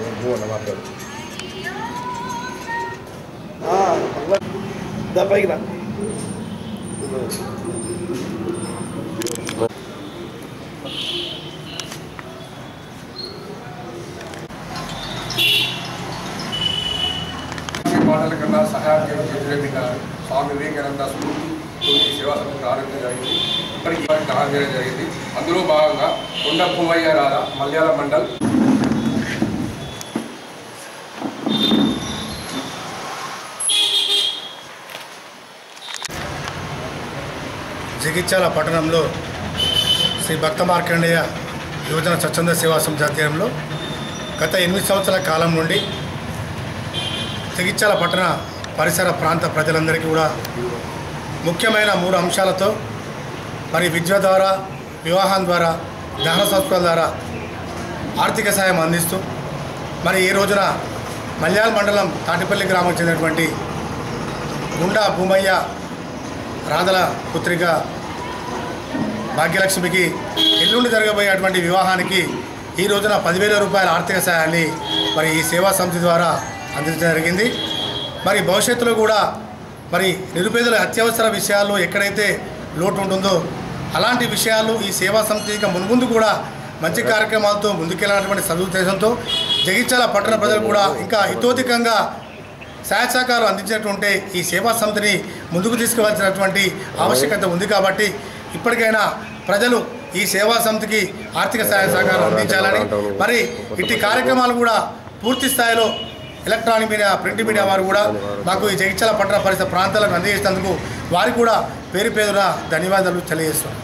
పైకి రా మాటల కన్నా సహాయం చేయడం వ్యతిరేకంగా స్వామి వివేకానంద స్ఫూర్తి తోటి సేవా సంస్థ ప్రారంభించడం జరిగింది ఇప్పటికీ వారికి దానం చేయడం జరిగింది అందులో భాగంగా కొండ పువ్వయ్య రాధ మలయాళ మండల్ జగిత్యాల పట్టణంలో శ్రీ భక్త మార్కండేయ యువజన స్వచ్ఛంద సేవా సంస్థ ఆధ్వర్యంలో గత ఎనిమిది సంవత్సరాల కాలం నుండి జగిత్యాల పట్టణ పరిసర ప్రాంత ప్రజలందరికీ కూడా ముఖ్యమైన మూడు అంశాలతో మరి విద్య ద్వారా వివాహం ద్వారా దహన సంస్కృతుల ద్వారా ఆర్థిక సాయం అందిస్తూ మరి ఈ రోజున మల్యాల మండలం తాటిపల్లి గ్రామం చెందినటువంటి గుండా భూమయ్య రాధల పుత్రిక భాగ్యలక్ష్మికి ఎల్లుండి జరగబోయేటువంటి వివాహానికి ఈ రోజున పదివేల రూపాయల ఆర్థిక సహాయాన్ని మరి ఈ సేవా సమితి ద్వారా అందించడం జరిగింది మరి భవిష్యత్తులో కూడా మరి నిరుపేదల అత్యవసర విషయాల్లో ఎక్కడైతే లోటు ఉంటుందో అలాంటి విషయాలు ఈ సేవా సమితి ఇంకా మున్ముందు కూడా మంచి కార్యక్రమాలతో ముందుకెళ్ళినటువంటి సదుద్దేశంతో జగిత్యాల పట్టణ ప్రజలు కూడా ఇంకా హితోధికంగా సహాయ సహకారాలు అందించినటువంటి ఈ సేవా సమితిని ముందుకు తీసుకువెళ్తున్నటువంటి ఆవశ్యకత ఉంది కాబట్టి ఇప్పటికైనా ప్రజలు ఈ సేవా సమితికి ఆర్థిక సహాయ సహకారం అందించాలని మరి ఇట్టి కార్యక్రమాలు కూడా పూర్తి స్థాయిలో ఎలక్ట్రానిక్ మీడియా ప్రింట్ మీడియా వారు కూడా మాకు ఈ జగిత్యాల పట్టణ పరిసర ప్రాంతాలకు అందజేసినందుకు వారికి కూడా పేరు పేరున ధన్యవాదాలు తెలియజేస్తున్నాం